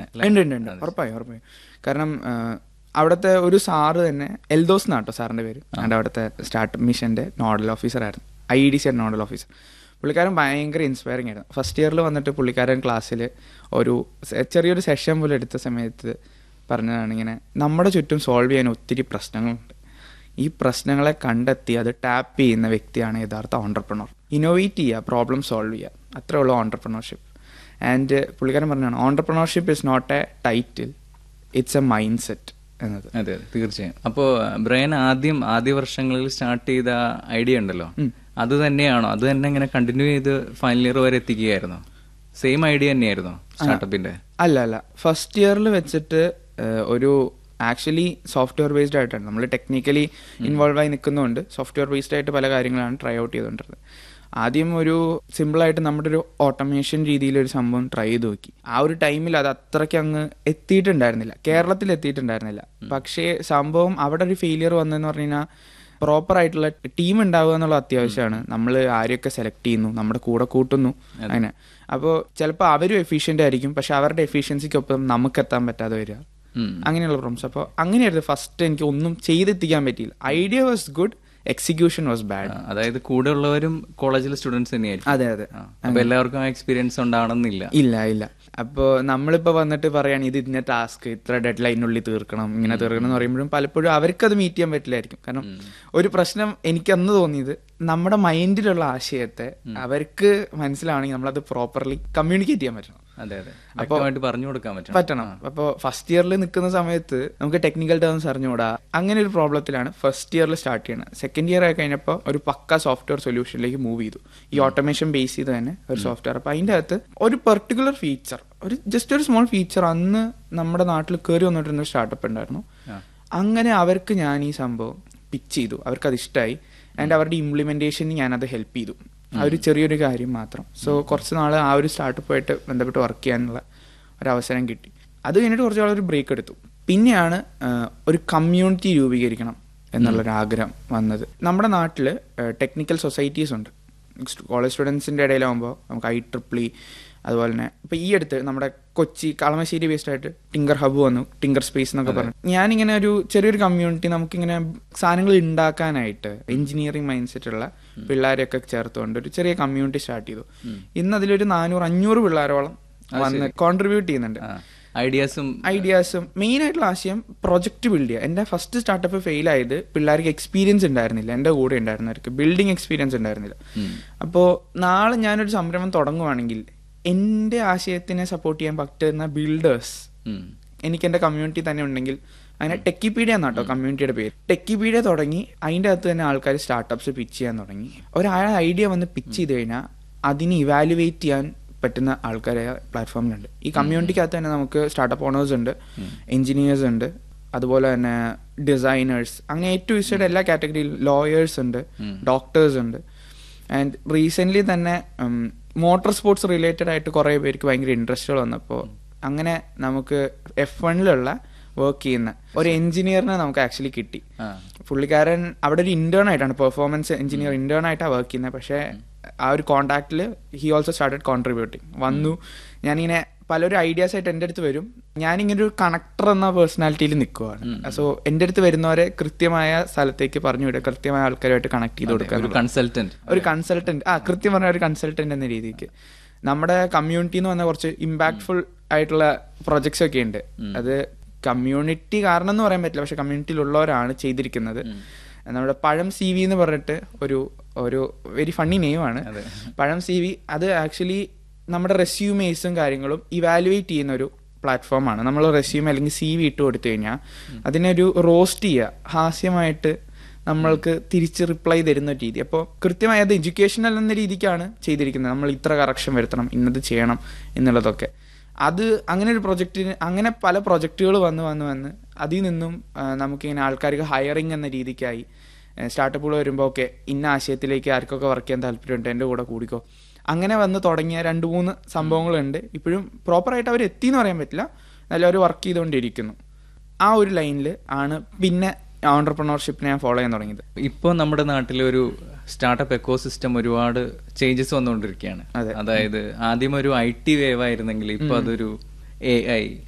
അല്ലേ? ഉണ്ട് ഉണ്ട് ഉണ്ട് ഉറപ്പായും ഉറപ്പായും കാരണം ആ, അവിടുത്തെ ഒരു സാറ് തന്നെ എൽദോസ് എന്നാട്ടോ സാറിന്റെ പേര് എൻ്റെ അവിടുത്തെ സ്റ്റാർട്ട് മിഷന്റെ നോഡൽ ഓഫീസർ ആയിരുന്നു I D C nodal officer പുള്ളിക്കാരൻ ഭയങ്കര ഇൻസ്പയറിംഗ് ആയിരുന്നു ഫസ്റ്റ് ഇയറിൽ വന്നിട്ട് പുള്ളിക്കാരൻ ക്ലാസ്സിൽ ഒരു സെ- ചെറിയൊരു സെഷൻ പോലെ എടുത്ത സമയത്ത് പറഞ്ഞതാണ് ഇങ്ങനെ നമ്മുടെ ചുറ്റും സോൾവ് ചെയ്യാൻ ഒത്തിരി പ്രശ്നങ്ങളുണ്ട് ഈ പ്രശ്നങ്ങളെ കണ്ടെത്തി അത് ടാപ്പ് ചെയ്യുന്ന വ്യക്തിയാണ് യഥാർത്ഥ ഓണ്ടർപ്രണർ ഇന്നോവേറ്റ് ചെയ്യുക പ്രോബ്ലം സോൾവ് ചെയ്യുക അത്രേ ഉള്ളൂ ഓണ്ടർപ്രണർഷിപ്പ് ആൻഡ് പുള്ളിക്കാരൻ പറഞ്ഞാണ് entrepreneurship is not a title it's a mindset എന്നത് അതെ അതെ തീർച്ചയായും അപ്പോ ബ്രയൻ ആദ്യം ആദ്യ വർഷങ്ങളിൽ സ്റ്റാർട്ട് ചെയ്ത ഐഡിയ ഉണ്ടല്ലോ അത് തന്നെയാണോ അത് തന്നെ ഇങ്ങനെ കണ്ടിന്യൂ ചെയ്ത് ഫൈനൽ ഇയർ വരെ എത്തിക്കുകയായിരുന്നോ സെയിം ഐഡിയ തന്നെയായിരുന്നോ സ്റ്റാർട്ടപ്പിന്റെ അല്ല അല്ല ഫസ്റ്റ് ഇയറിൽ വെച്ചിട്ട് ഏഹ്, ഒരു ആക്ച്വലി സോഫ്റ്റ്വെയർ ബേസ്ഡ് ആയിട്ടാണ് നമ്മൾ ടെക്നിക്കലി ഇൻവോൾവ് ആയി നിൽക്കുന്നതുകൊണ്ട് സോഫ്റ്റ്വെയർ ബേസ്ഡ് ആയിട്ട് പല കാര്യങ്ങളാണ് ട്രൈ ഔട്ട് ചെയ്തുകൊണ്ടിരുന്നത് ആദ്യം ഒരു സിമ്പിളായിട്ട് നമ്മുടെ ഒരു ഓട്ടോമേഷൻ രീതിയിൽ ഒരു സംഭവം ട്രൈ ചെയ്ത് നോക്കി ആ ഒരു ടൈമിൽ അത് അത്രയ്ക്ക് അങ്ങ് എത്തിയിട്ടുണ്ടായിരുന്നില്ല കേരളത്തിൽ എത്തിയിട്ടുണ്ടായിരുന്നില്ല പക്ഷേ സംഭവം അവിടെ ഒരു ഫെയിലിയർ വന്നെന്ന് പറഞ്ഞു കഴിഞ്ഞാൽ പ്രോപ്പർ ആയിട്ടുള്ള ടീം ഉണ്ടാവുക എന്നുള്ളത് അത്യാവശ്യമാണ് നമ്മൾ ആരെയൊക്കെ സെലക്ട് ചെയ്യുന്നു നമ്മുടെ കൂടെ കൂട്ടുന്നു അങ്ങനെ അപ്പോൾ ചിലപ്പോൾ അവരും എഫിഷ്യൻ്റ് ആയിരിക്കും പക്ഷെ അവരുടെ എഫിഷ്യൻസിക്കൊപ്പം നമുക്ക് എത്താൻ പറ്റാതെ വരിക ഉം. അങ്ങനെയുള്ള പ്രോബ്ലംസ് അപ്പോൾ അങ്ങനെയായിരുന്നു ഫസ്റ്റ് എനിക്ക് ഒന്നും ചെയ്തെത്തിക്കാൻ പറ്റിയില്ല idea was good execution was bad ആ, അതായത് കൂടെ ഉള്ളവരും കോളേജിലെ സ്റ്റുഡൻസ് തന്നെയായിരിക്കും അതെ അതെ ആ, അപ്പൊ എല്ലാവർക്കും എക്സ്പീരിയൻസ് ഉണ്ടാവണമെന്നില്ല ഇല്ല ഇല്ല അപ്പോൾ നമ്മളിപ്പോൾ വന്നിട്ട് പറയാണ് ഇത് ഇന്ന ടാസ്ക് ഇത്ര ഡെഡ് ലൈനുള്ളിൽ തീർക്കണം ഇങ്ങനെ തീർക്കണം എന്ന് പറയുമ്പോഴും പലപ്പോഴും അവർക്കത് മീറ്റ് ചെയ്യാൻ പറ്റില്ലായിരിക്കും കാരണം ഒരു പ്രശ്നം എനിക്ക് അന്ന് തോന്നിയത് നമ്മുടെ മൈൻഡിലുള്ള ആശയത്തെ അവർക്ക് മനസ്സിലാവണമെങ്കിൽ നമ്മളത് പ്രോപ്പർലി കമ്മ്യൂണിക്കേറ്റ് ചെയ്യാൻ പറ്റണം അതെ അതെ വ്യക്തമായിട്ട് പറഞ്ഞു കൊടുക്കാൻ പറ്റും പറ്റണം അപ്പോൾ ഫസ്റ്റ് ഇയറിൽ നിൽക്കുന്ന സമയത്ത് നമുക്ക് ടെക്നിക്കൽ ടേംസ് അറിഞ്ഞുകൂടാ അങ്ങനെ ഒരു പ്രോബ്ലത്തിലാണ് ഫസ്റ്റ് ഇയറിൽ സ്റ്റാർട്ട് ചെയ്യുന്നത് സെക്കൻഡ് ഇയർ ആയി കഴിഞ്ഞപ്പോൾ ഒരു പക്ക സോഫ്റ്റ്വെയർ സൊല്യൂഷനിലേക്ക് മൂവ് ചെയ്തു ഈ ഓട്ടോമേഷൻ ബേസ് ചെയ്ത് തന്നെ ഒരു സോഫ്റ്റ്വെയർ അപ്പോൾ അതിൻ്റെ അകത്ത് ഒരു പെർട്ടിക്കുലർ ഫീച്ചർ ഒരു ജസ്റ്റ് ഒരു സ്മോൾ ഫീച്ചർ അന്ന് നമ്മുടെ നാട്ടിൽ കയറി വന്നിട്ടുള്ള സ്റ്റാർട്ടപ്പ് ഉണ്ടായിരുന്നു അങ്ങനെ അവർക്ക് ഞാൻ ഈ സംഭവം പിച്ച് ചെയ്തു അവർക്ക് അത് ഇഷ്ടമായി ആൻഡ് അവരുടെ ഇംപ്ലിമെന്റേഷന് ഞാനത് ഹെൽപ്പ് ചെയ്തു ആ ഒരു ചെറിയൊരു കാര്യം മാത്രം സോ കുറച്ച് നാൾ ആ ഒരു സ്റ്റാർട്ടപ്പുമായിട്ട് ബന്ധപ്പെട്ട് വർക്ക് ചെയ്യാനുള്ള ഒരു അവസരം കിട്ടി അത് കഴിഞ്ഞിട്ട് കുറച്ച് നാൾ ഒരു ബ്രേക്ക് എടുത്തു പിന്നെയാണ് ആ, ഒരു കമ്മ്യൂണിറ്റി രൂപീകരിക്കണം എന്നുള്ളൊരു ആഗ്രഹം വന്നത് നമ്മുടെ നാട്ടിൽ ടെക്നിക്കൽ സൊസൈറ്റീസ് ഉണ്ട് കോളേജ് സ്റ്റുഡൻസിൻ്റെ ഇടയിലാകുമ്പോൾ നമുക്ക് ഐ ട്രിപ്പിളി അതുപോലെ തന്നെ ഇപ്പൊ ഈ അടുത്ത് നമ്മുടെ കൊച്ചി കളമശ്ശേരി ബേസ്ഡ് ആയിട്ട് ടിങ്കർ ഹബ് വന്നു ടിങ്കർ സ്പേസ് എന്നൊക്കെ പറഞ്ഞു ഞാനിങ്ങനെ ഒരു ചെറിയൊരു കമ്മ്യൂണിറ്റി നമുക്കിങ്ങനെ സാധനങ്ങൾ ഉണ്ടാക്കാനായിട്ട് എഞ്ചിനീയറിംഗ് മൈൻഡ് സെറ്റ് ഉള്ള പിള്ളേരെയൊക്കെ ചേർത്തുകൊണ്ട് ഒരു ചെറിയ കമ്മ്യൂണിറ്റി സ്റ്റാർട്ട് ചെയ്തു ഇന്ന് അതിലൊരു നാനൂറ് അഞ്ഞൂറ് പിള്ളേരോളം വന്ന് കോൺട്രിബ്യൂട്ട് ചെയ്യുന്നുണ്ട് ഐഡിയാസും ഐഡിയാസും മെയിൻ ആയിട്ടുള്ള ആശയം പ്രൊജക്ട് ബിൽഡ് ചെയ്യുക എൻ്റെ ഫസ്റ്റ് സ്റ്റാർട്ടപ്പ് ഫെയിൽ ആയത് പിള്ളേർക്ക് എക്സ്പീരിയൻസ് ഉണ്ടായിരുന്നില്ല എൻ്റെ കൂടെ ഉണ്ടായിരുന്നവർക്ക് ബിൽഡിംഗ് എക്സ്പീരിയൻസ് ഉണ്ടായിരുന്നില്ല അപ്പോൾ നാളെ ഞാനൊരു സംരംഭം തുടങ്ങുവാണെങ്കിൽ എൻ്റെ ആശയത്തിനെ സപ്പോർട്ട് ചെയ്യാൻ പറ്റുന്ന ബിൽഡേഴ്സ് ഉം. എനിക്ക് എൻ്റെ കമ്മ്യൂണിറ്റി തന്നെ ഉണ്ടെങ്കിൽ അങ്ങനെ ടെക്കിപീഡിയ എന്നാട്ടോ കമ്മ്യൂണിറ്റിയുടെ പേര് ടെക്കിപീഡിയ തുടങ്ങി അതിൻ്റെ അകത്ത് തന്നെ ആൾക്കാർ സ്റ്റാർട്ടപ്സ് പിച്ച് ചെയ്യാൻ തുടങ്ങി ഒരാൾ ഐഡിയ വന്ന് പിച്ച് ചെയ്ത് കഴിഞ്ഞാൽ അതിനെ ഇവാലുവേറ്റ് ചെയ്യാൻ പറ്റുന്ന ആൾക്കാരെ പ്ലാറ്റ്ഫോമിലുണ്ട് ഈ കമ്മ്യൂണിറ്റിക്കകത്ത് തന്നെ നമുക്ക് സ്റ്റാർട്ടപ്പ് ഓണേഴ്സ് ഉണ്ട് എഞ്ചിനീയേഴ്സ് ഉണ്ട് അതുപോലെ തന്നെ ഡിസൈനേഴ്സ് അങ്ങനെ ഏറ്റവും ഇഷ്ടയുടെ എല്ലാ കാറ്റഗറിയിലും ലോയേഴ്സ് ഉണ്ട് ഡോക്ടേഴ്സ് ഉണ്ട് ആൻഡ് റീസെന്റ് തന്നെ മോട്ടോർ സ്പോർട്സ് റിലേറ്റഡ് ആയിട്ട് കുറേ പേർക്ക് ഭയങ്കര ഇൻട്രസ്റ്റുകൾ വന്നപ്പോൾ അങ്ങനെ നമുക്ക് എഫ് വണ്ണിലുള്ള വർക്ക് ചെയ്യുന്ന ഒരു എഞ്ചിനീയറിനെ നമുക്ക് ആക്ച്വലി കിട്ടി ആ. പുള്ളിക്കാരൻ അവിടെ ഒരു ഇന്റേൺ ആയിട്ടാണ് പെർഫോമൻസ് എഞ്ചിനീയർ ഇന്റേൺ ആയിട്ടാണ് വർക്ക് ചെയ്യുന്നത് പക്ഷേ ആ ഒരു കോൺടാക്റ്റിൽ ഹി ഓൾസോ സ്റ്റാർട്ടഡ് കോൺട്രിബ്യൂട്ടിങ് വന്നു ഞാനിങ്ങനെ പലരും ഐഡിയാസ് ആയിട്ട് എൻ്റെ അടുത്ത് വരും ഞാനിങ്ങനെ ഒരു കണക്ടർ എന്ന പേഴ്സണാലിറ്റിയിൽ നിൽക്കുവാണ് സോ എൻ്റെ അടുത്ത് വരുന്നവരെ കൃത്യമായ സ്ഥലത്തേക്ക് പറഞ്ഞു വിടുക കൃത്യമായ ആൾക്കാരുമായിട്ട് കണക്ട് ചെയ്ത് കൊടുക്കുക ഒരു കൺസൾട്ടന്റ് ഒരു കൺസൾട്ടന്റ് ആ കൃത്യം പറഞ്ഞ ഒരു കൺസൾട്ടന്റ് എന്ന രീതിക്ക് നമ്മുടെ കമ്മ്യൂണിറ്റി എന്ന് പറഞ്ഞ കുറച്ച് ഇമ്പാക്ട്ഫുൾ ആയിട്ടുള്ള പ്രൊജക്ട്സ് ഒക്കെ ഉണ്ട് അത് കമ്മ്യൂണിറ്റി കാരണം എന്ന് പറയാൻ പറ്റില്ല പക്ഷെ കമ്മ്യൂണിറ്റിയിലുള്ളവരാണ് ചെയ്തിരിക്കുന്നത് നമ്മുടെ പഴം സി വി എന്ന് പറഞ്ഞിട്ട് ഒരു ഒരു വെരി ഫണ്ണി നെയിമാണ് പഴം സി വി അത് ആക്ച്വലി നമ്മുടെ റെസ്യൂമേഴ്സും കാര്യങ്ങളും ഇവാലുവേറ്റ് ചെയ്യുന്ന ഒരു പ്ലാറ്റ്ഫോമാണ് നമ്മൾ റെസ്യൂം അല്ലെങ്കിൽ സി വി ഇട്ട് കൊടുത്തു കഴിഞ്ഞാൽ അതിനൊരു റോസ്റ്റ് ചെയ്യുക ഹാസ്യമായിട്ട് നമ്മൾക്ക് തിരിച്ച് റിപ്ലൈ തരുന്ന ഒരു രീതി അപ്പോൾ കൃത്യമായി അത് എഡ്യൂക്കേഷണൽ എന്ന രീതിക്കാണ് ചെയ്തിരിക്കുന്നത് നമ്മൾ ഇത്ര കറക്ഷൻ വരുത്തണം ഇന്നത് ചെയ്യണം എന്നുള്ളതൊക്കെ അത് അങ്ങനെ ഒരു പ്രൊജക്റ്റിന് അങ്ങനെ പല പ്രൊജക്റ്റുകൾ വന്ന് വന്ന് വന്ന് അതിൽ നിന്നും ആ, നമുക്കിങ്ങനെ ആൾക്കാർക്ക് ഹയറിംഗ് എന്ന രീതിക്കായി സ്റ്റാർട്ടപ്പുകൾ വരുമ്പോൾ ഓക്കെ ഇന്ന ആശയത്തിലേക്ക് ആർക്കൊക്കെ വർക്ക് ചെയ്യാൻ താല്പര്യമുണ്ട് എൻ്റെ കൂടെ കൂടിക്കോ അങ്ങനെ വന്ന് തുടങ്ങിയ രണ്ട് മൂന്ന് സംഭവങ്ങളുണ്ട് ഇപ്പോഴും പ്രോപ്പറായിട്ട് അവർ എത്തി എന്ന് പറയാൻ പറ്റില്ല നല്ല അവർ വർക്ക് ചെയ്തുകൊണ്ടിരിക്കുന്നു ആ ഒരു ലൈനിൽ ആണ് പിന്നെ ഓണ്ടർപ്രണർഷിപ്പിനെ ഞാൻ ഫോളോ ചെയ്യാൻ തുടങ്ങിയത് ഇപ്പോൾ നമ്മുടെ നാട്ടിലെ ഒരു സ്റ്റാർട്ടപ്പ് എക്കോ സിസ്റ്റം ഒരുപാട് ചേഞ്ചസ് വന്നുകൊണ്ടിരിക്കുകയാണ് അതെ. അതായത് ആദ്യം ഒരു ഐ ടി വേവ് ആയിരുന്നെങ്കിൽ ഇപ്പൊ അതൊരു എ ഐ